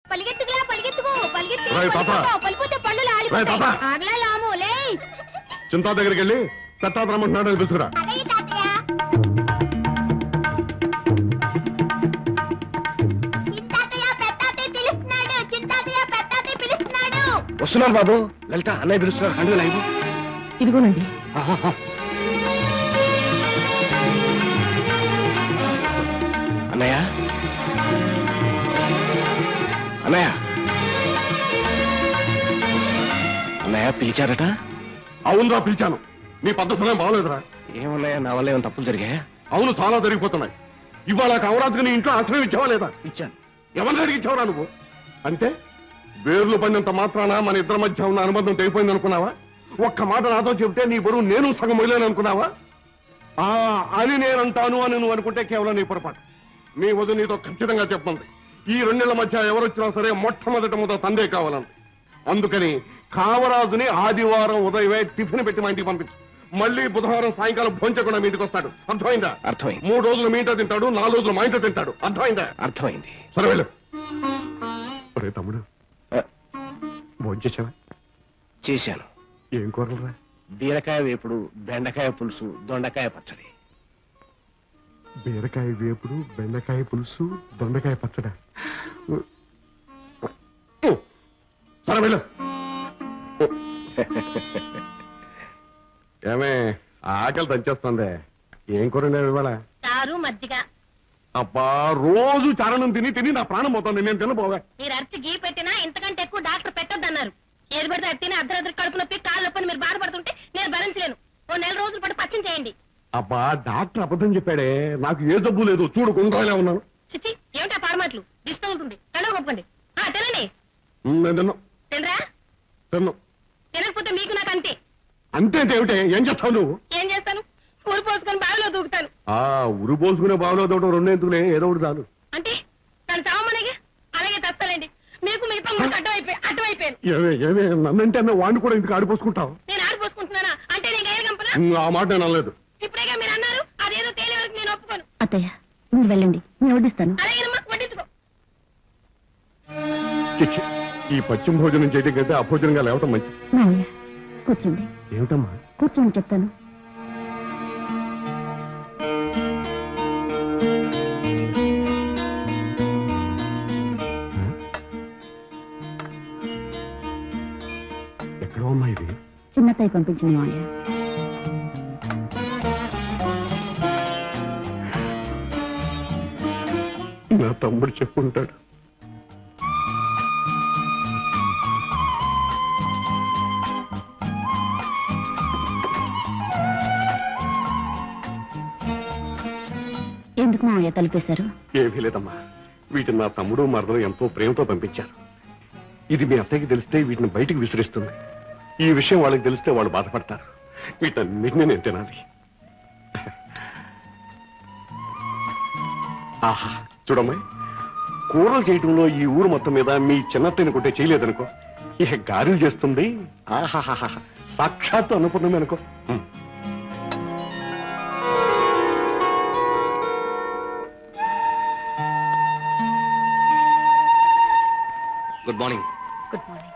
పరిగెత్తుకులా పరిగెత్తుకో పరిగెత్తుకు రేయ్ తాత. పలిపోతే పళ్ళు రేయ్ తాత. ఆలిపోతాయి ఆగలా లాము లే చింతా దగ్గరికి వెళ్ళి పెట్టాద్రమ్మంటున్నాడు అని పిలుచుకురా అలాగే తాతయ్య చింతాతయ్య పెద్దాతయ్య పిలుస్తున్నాడు చింతాతయ్య పెద్దాతయ్య పిలుస్తున్నాడు వస్తున్నాను బాబు లలిత అన్నయ్య పిలుస్తున్నారు కండుగ లైవ్ ఇదిగోనండి అన్నయ్య అన్నయ్య అన్నయ్య పిలిచారట అవునురా పిలిచాను నీ పద్ధతులే బాగోలేదురా ఏమన్నయ్య నా వల్ల ఏమైనా తప్పులు జరిగాయా అవును చాలా జరిగిపోతున్నాయి ఇవాళ కవరాత్రికి నీ ఇంట్లో ఆశ్రయం ఇచ్చావా లేదా ఇచ్చాను ఎవరిని అడిగిచ్చావురా నువ్వు అంటే వేర్లు పడినంత మాత్రాన మన ఇద్దరి మధ్య ఉన్న అనుబంధం తెగిపోయింది అనుకున్నావా ఒక్క మాట నాతో చెబితే నీ బరువు నేను సగం మొదలేను అనుకున్నావా ఆ అని నేనంటాను అని నువ్వు అనుకుంటే కేవలం నీ పొరపాటు నీ వద్దు నీతో ఖచ్చితంగా చెప్పండి ఈ రెండేళ్ల మధ్య ఎవరొచ్చినా సరే మొట్టమొదట ముద తందే కావాలంది అందుకని కావరాజుని ఆదివారం ఉదయమే టిఫిన్ పెట్టి మా ఇంటికి పంపించు మళ్ళీ బుధవారం సాయంకాలం భోంచకుండా మీ ఇంటికి వస్తాడు అర్థమైందా అర్థమైంది మూడు రోజులు మీ ఇంట్లో తింటాడు నాలుగు రోజులు మా ఇంట్లో తింటాడు అర్థమైందా అర్థమైంది సరే వెళ్ళు ఒరే తమ్ముడు ఆ, భోంచేసావా చేశాను ఏం కూరలురా బీరకాయ వేపుడు బెండకాయ పులుసు దొండకాయ పచ్చడి బీరకాయ వేపుడు బెండకాయ పులుసు దొండకాయ పచ్చడా సరే వెళ్ళు ఏమే ఆకలి దంచేస్తుంది ఏం కూర ఇవాళ చారు మజ్జిగ అబ్బా రోజు చారణం తిని తిని నా ప్రాణం పోతుంది నేను తినబోవే మీరు అరిచి గీ పెట్టినా ఇంతకంటే ఎక్కువ డాక్టర్ పెట్టొద్దన్నారు ఏది పడితే అది తిని అర్ధరాత్రి కడుపు నొప్పి కాళ్ళు నొప్పి అని మీరు బాధపడుతుంటే నేను భరించలేను ఓ నెల రోజుల పాటు పచ్చం చేయండి అబ్బా డాక్టర్ అబద్ధం చెప్పాడే నాకు ఏ జబ్బు లేదు చూడు గుండ్రాలే ఉన్నాను చిచ్చి ఏమిటా పారమాటలు దిష్టి తగులుతుంది కండవ గొప్పండి ఆ తినండి ఉమ్, నేను తిన్నా తినరా తిన్నా తినకపోతే మీకు నాకు అంతే అంతే అంటే ఏమిటే ఏం చేస్తావు నువ్వు ఏం చేస్తాను ఊరు పోసుకొని బావిలో దూకుతాను ఆ ఉరు పోసుకునే బావిలో తోట రెండు ఎందుకులే ఏదో ఒకటి చాలు అంటే తను చావమనేగా అలాగే తప్పలేండి మీకు మీ పనులు అడ్డమైపోయి అడ్డమైపోయాను ఏమే ఏమే నన్నంటే అన్న వాడిని కూడా ఇంటికి ఆడిపోసుకుంటావు నేను ఆడిపోసుకుంటున్నానా అంటే నేను గయ్యలు గంపనా ఉమ్, ఆ మాట నేను అనలేదు ఇప్పుడేగా మీరు అన్నారు అదేదో తేలే వరకు నేను ఒప్పుకోను అత్తయ్య మీరు వెళ్ళండి నేను వడ్డిస్తాను అలాగేనమ్మా వడ్డించుకో చిచ్చి, ఈ పశ్చిమ భోజనం చేయడం కంటే అభోజనంగా లేవటం మంచిది మావయ్య కూర్చోండి ఏమిటమ్మా కూర్చోండి చెప్తాను ఎక్కడో అమ్మా ఇది చిన్నత్తయ్య పంపించింది మావయ్య నా తమ్ముడు చెప్పుంటాడు ఎందుకు మావయ్య తలుపేశారు ఏమీ లేదమ్మా వీటిని నా తమ్ముడు మరదలు ఎంతో ప్రేమతో పంపించారు ఇది మీ అత్తయ్యకి తెలిస్తే వీటిని బయటికి విసిరిస్తుంది ఈ విషయం వాళ్ళకి తెలిస్తే వాళ్ళు బాధపడతారు వీటన్నిటిని నేను తినాలి ఆహా చూడమ్మాయి కూరలు చేయటంలో ఈ ఊరు మొత్తం మీద మీ చిన్నత్తని కొట్టే చేయలేదనుకో ఇక గారెలు చేస్తుంది ఆహాహాహా సాక్షాత్తు అనుకున్నామే అనుకో ఉం. గుడ్ మార్నింగ్ గుడ్ మార్నింగ్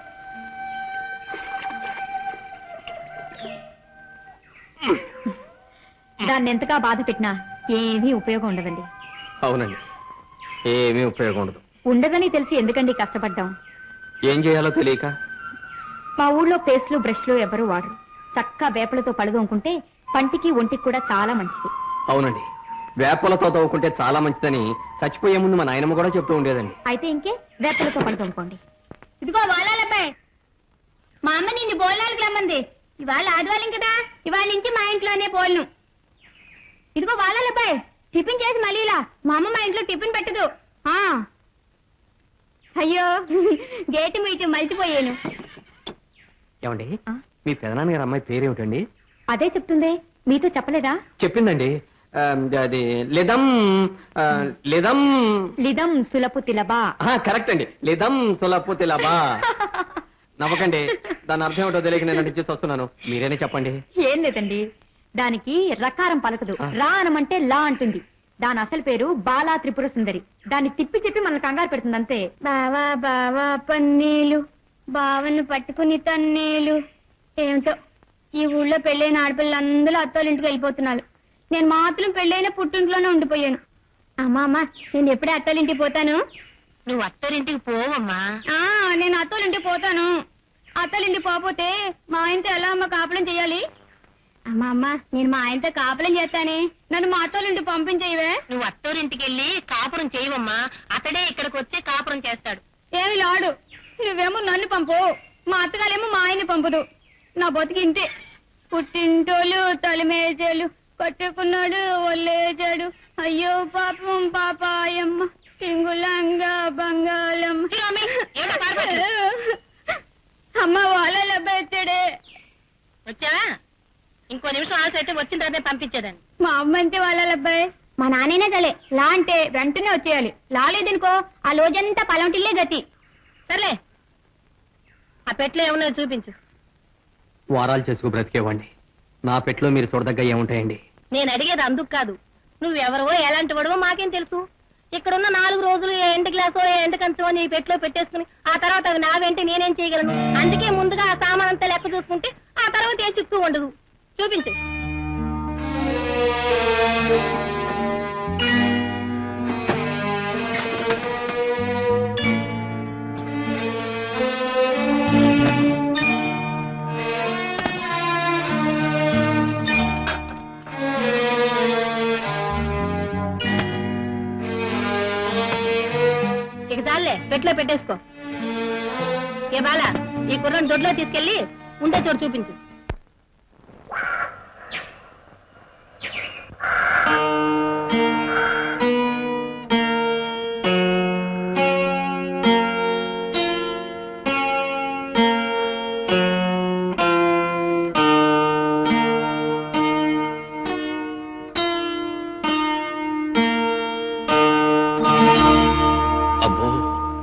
దాన్ని ఎంతగా బాధ పెట్టినా ఏమీ ఉపయోగం ఉండదండి అవునండి ఏమీ ఉపయోగం ఉండదు ఉండదని తెలిసి ఎందుకండి కష్టపడ్డాం ఏం చేయాలో తెలియక మా ఊళ్ళో పేస్ట్లు బ్రష్లు ఎవరు వాడరు చక్కా వేపలతో పழுదోముకుంటే పంటికి ఒంటికి కూడా చాలా మంచిది అవునండి వేపలతో తవ్వుకుంటే చాలా మంచిదని చచ్చిపోయే ముందు మా నాయనమ్మ కూడా చెప్తూ ఉండేదండి అయితే ఇంకే వేపలతో పழுదోముకోండి ఇదిగో వాళ్ళాలబ్బాయి మా అమ్మ నిన్ను బోలాలకు రమ్మంది ఇవాళ ఆదివారం కదా ఇవాళ నుంచి మా ఇంట్లోనే పోలను ఇదిగో వాళ్ళాలబ్బాయి టిఫిన్ చేసి మళ్ళీలా మా అమ్మ మా ఇంట్లో టిఫిన్ పెట్టదు ఆ అయ్యో గేటు మీటు మలిచిపోయాను ఏమండి ఆ? మీ పెదనాన్నగారు అమ్మాయి పేరేమిటండి అదే చెప్తుందే మీతో చెప్పలేదా చెప్పిందండి ఆ, అది లిదం ఆ, లిదం లిదం సులపు తిలబా ఆ, కరెక్ట్ అండి లిదం సులపు లబా నవ్వకండి దాని అర్థం ఏమిటో తెలియక నేను నటించి వస్తున్నాను మీరేనే చెప్పండి ఏం లేదండి దానికి రకారం పలకదు ఆ. రా అనమంటే లా అంటుంది దాని అసలు పేరు బాలా త్రిపుర సుందరి దాన్ని తిప్పి చెప్పి మన కంగారు పెడుతుంది అంతే బావా బావా పన్నీలు బావను పట్టుకుని తన్నీలు ఏమిటో ఈ ఊళ్ళో పెళ్ళైన ఆడపిల్లలందరూ అత్తోళ్ళింటికి వెళ్ళిపోతున్నారు నేను మాత్రం పెళ్ళైన పుట్టింట్లోనే ఉండిపోయాను అమ్మా అమ్మా నేను ఎప్పుడే అత్తోళ్ళింటికి పోతాను నువ్వు అత్తరింటికి పోవమ్మా ఆ నేను అత్తోళ్ళింటికి పోతాను అత్తోళ్ళింటికి పోతే మా ఆయనతో ఎలా అమ్మ కాపురం చేయాలి అమ్మా అమ్మ నేను మా ఆయనతో కాపురం చేస్తానే నన్ను మా అత్తోళ్ళింటికి పంపించేవే నువ్వు అత్తోరింటికి వెళ్ళి కాపురం చేయవమ్మా అతడే ఇక్కడికి వచ్చి కాపురం చేస్తాడు ఏమి లాడు నువ్వేమో నన్ను పంపు మా అత్తగారేమో మా ఆయన్ని పంపదు నా బతికి ఇంతే పుట్టింటోళ్ళు తలిమేజాలు కట్టుకున్నాడు ఒళ్ళేజాడు అయ్యో పాపం పాపాయమ్మ సింగులంగా బంగాళమ్మ చిరామి, ఏమిటో పారిపోతుంది? అమ్మ వాళ్ళ వచ్చాడే వచ్చావా ఇంకో నిమిషం ఆలస్యం అయితే వచ్చిన తర్వాతే పంపించేదాన్ని మా అమ్మ అంతే వాళ్ళ అబ్బాయి మా నాన్నైనా సరే లా అంటే వెంటనే వచ్చేయాలి లాలేదనుకో ఆ రోజంతా పలంటిల్లే గతి సర్లే ఆ పెట్లో ఏమున్నాయో చూపించు వారాలు చేసుకు బ్రతికేవాడిని నా పెట్లో మీరు చూడదగ్గ ఏముంటాయండి నేను అడిగేది అందుకు కాదు నువ్వెవరవో ఎలాంటి వాడవో మాకేం తెలుసు ఇక్కడున్న నాలుగు రోజులు ఏ ఎంట గ్లాసో ఏ ఎంట కంచో నీ పెట్లో పెట్టేసుకుని ఆ తర్వాత అవి నా వెంట నేనేం చేయగలను అందుకే ముందుగా ఆ సామాన్ అంతా లెక్క చూసుకుంటే ఆ తర్వాత ఏ చిక్కు ఉండదు చూపించు ఇక చాలే పెట్లో పెట్టేసుకో ఏ బాల ఈ కుర్రను దొడ్లో తీసుకెళ్లి ఉండే చోటు చూపించు అబ్బో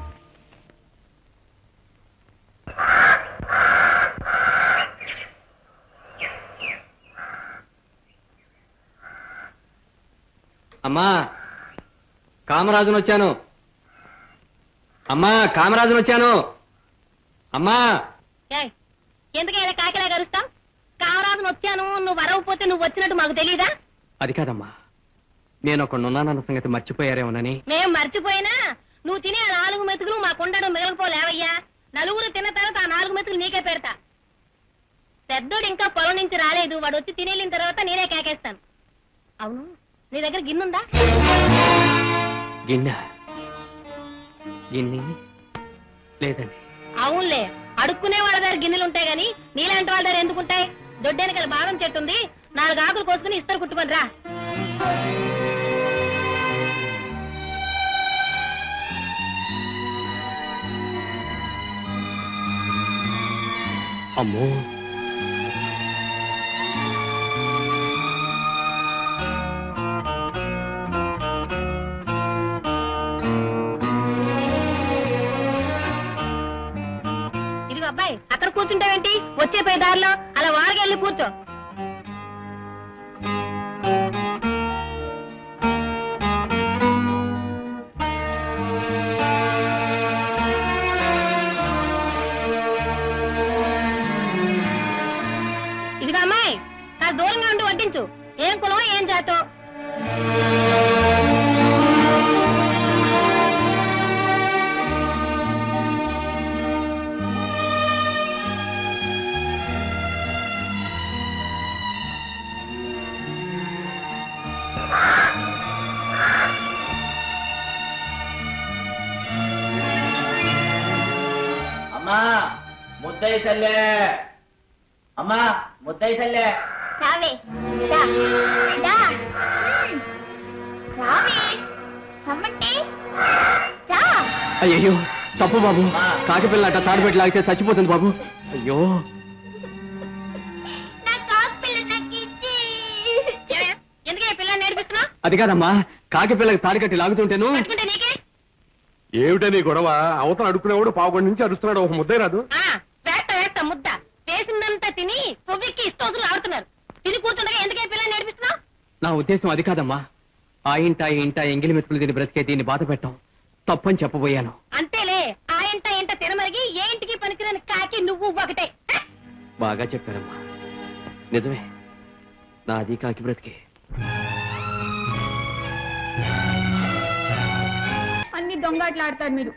అమ్మా కామరాజును వచ్చాను అమ్మా కామరాజును వచ్చాను అమ్మా ఏయ్, ఎందుకు ఇలా కాకిలా కరుస్తావు కామరాజును వచ్చాను నువ్వు వరవపోతే నువ్వు వచ్చినట్టు మాకు తెలియదా అది కాదమ్మా నేను ఒకడున్నానన్న సంగతి మర్చిపోయారేమోనని మేం మర్చిపోయినా నువ్వు తినే ఆ నాలుగు మెతుకులు మాకుండడం మిగలకపోలేవయ్యా నలుగురు తిన్న తర్వాత ఆ నాలుగు మెతుకులు నీకే పెడతా పెద్దోడు ఇంకా పొలం నుంచి రాలేదు వాడు వచ్చి తినేళ్ళిన తర్వాత నేనే కేకేస్తాను అవును నీ దగ్గర గిన్నుందా గిన్నె గిన్నె లేదండి అవునులే అడుక్కునే వాళ్ళ దగ్గర గిన్నెలు ఉంటాయి గాని నీలాంటి వాళ్ళ దగ్గర ఎందుకుంటాయి దొడ్డెనకల బాదం చెట్టు ఉంది నాలుగు ఆకులు కోసుకుని ఇస్తారు కుట్టుకొని రా అమ్మో ఇదిగో అబ్బాయి అక్కడ కూర్చుంటావేంటి వచ్చే పోయే దారిలో అలా వారగెళ్ళి కూర్చో ఇదిగో అమ్మాయి నాకు దూరంగా ఉండి వడ్డించు ఏం కులం ఏం జాతో అమ్మా ముద్దయ్య తల్లే అమ్మా ముద్దయ్య తల్లే రావే రా రా రావే రమ్మంటే రా అయ్యో తప్పు బాబు కాకి పిల్లట తాడుపెట్టి లాగితే చచ్చిపోతుంది బాబు అయ్యో నా కాకు పిల్ల నాకు ఇచ్చి ఏమయ్య? ఎందుకే పిల్లని నేర్పిస్తున్నా అది కాదమ్మా కాకి పిల్లకి తాడి కట్టి లాగుతుంటేను పట్టుకుంటే నీకే ఏమిటే నీ గొడవ అవతల అడుక్కునేవాడు పావుగొండ నుంచి అరుస్తున్నాడు ఒక ముద్దే రాదు ఆ, వేస్తా వేస్తా ముద్ద చేసిందంతా తిని కొవ్వెక్కి ఇష్టోసులు ఆడుతున్నారు తిని కూర్చుండగా ఎందుకే పిల్లని నేర్పిస్తున్నావు నా ఉద్దేశం అది కాదమ్మా ఆ ఇంట ఈ ఇంట ఎంగిలి మెతుకులు తిని బ్రతికే దీన్ని బాధ పెట్టాం తప్పని చెప్పబోయాను అంతేలే ఆ ఇంట ఇంట తినమరిగి ఏ ఇంటికి పనికిరాని కాకి నువ్వు ఒకటే హ! బాగా చెప్పారమ్మా నిజమే నాది కాకి బ్రతికే అన్ని దొంగట్లాడతారు మీరు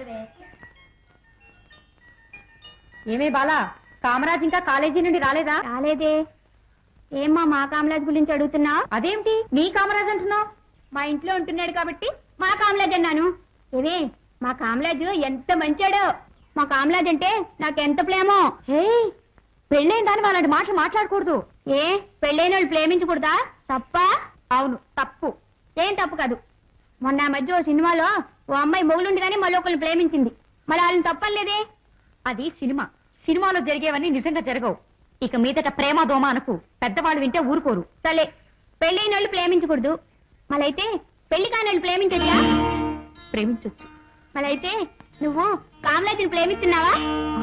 ఏమే బాలా కామరాజ్ ఇంకా కాలేజీ నుండి రాలేదా రాలేదే ఏమ్మా మా కామరాజ్ గురించి అడుగుతున్నా అదేమిటి నీ కామరాజ్ అంటున్నావు మా ఇంట్లో ఉంటున్నాడు కాబట్టి మా కామరాజ్ అన్నాను ఏమే మా కామరాజు ఎంత మంచాడో మా కామరాజ్ అంటే నాకు ఎంత ప్రేమో హే పెళ్ళైన దాని అలాంటి మాటలు మాట్లాడకూడదు ఏ పెళ్ళైన వాళ్ళు ప్రేమించకూడదా తప్ప అవును తప్పు ఏం తప్పు కాదు మొన్న ఆ మధ్య ఓ సినిమాలో ఓ అమ్మాయి మొగులుండగానే మళ్ళీ ఒకరిని ప్రేమించింది మళ్ళీ వాళ్ళని తప్పలేదే అది సినిమా సినిమాలో జరిగేవన్నీ నిజంగా జరగవు ఇక మీదట ప్రేమ దోమ అనకు పెద్దవాళ్ళు వింటే ఊరుకోరు సరే పెళ్ళైన వాళ్ళు ప్రేమించకూడదు మళ్ళైతే పెళ్లి కాని వాళ్ళు ప్రేమించొచ్చా ప్రేమించొచ్చు మళ్ళైతే నువ్వు కామరాజుని ప్రేమిస్తున్నావా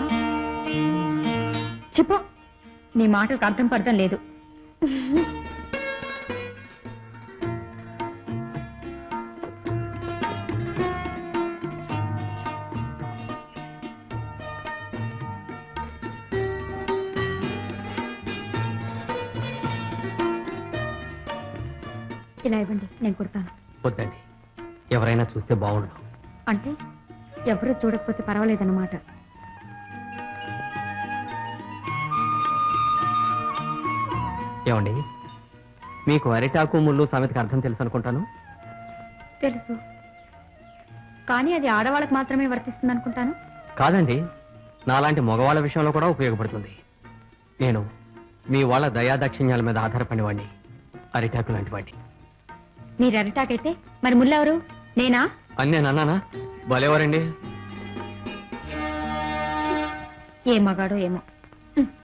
చెప్పు నీ మాటలకు అర్థం పడటం లేదు ఇలా ఇవ్వండి నేను కుడతాను వద్దండి ఎవరైనా చూస్తే బాగుండు అంటే ఎవరు చూడకపోతే పర్వాలేదన్నమాట ఏమండి మీకు అరిటాకు ముళ్ళు సామెతకి అర్థం తెలుసు అనుకుంటాను తెలుసు కానీ అది ఆడవాళ్ళకి మాత్రమే వర్తిస్తుంది అనుకుంటాను కాదండి నాలాంటి మగవాళ్ళ విషయంలో కూడా ఉపయోగపడుతుంది నేను మీ వాళ్ళ దయాదాక్షిణ్యాల మీద ఆధారపడినవాడిని అరిటాకు లాంటి వాడిని మీరు అరిటాకైతే మరి ముళ్ళెవరు నేనా అని నేను అన్నానా భలేవారండి ఏ మగాడో ఏమో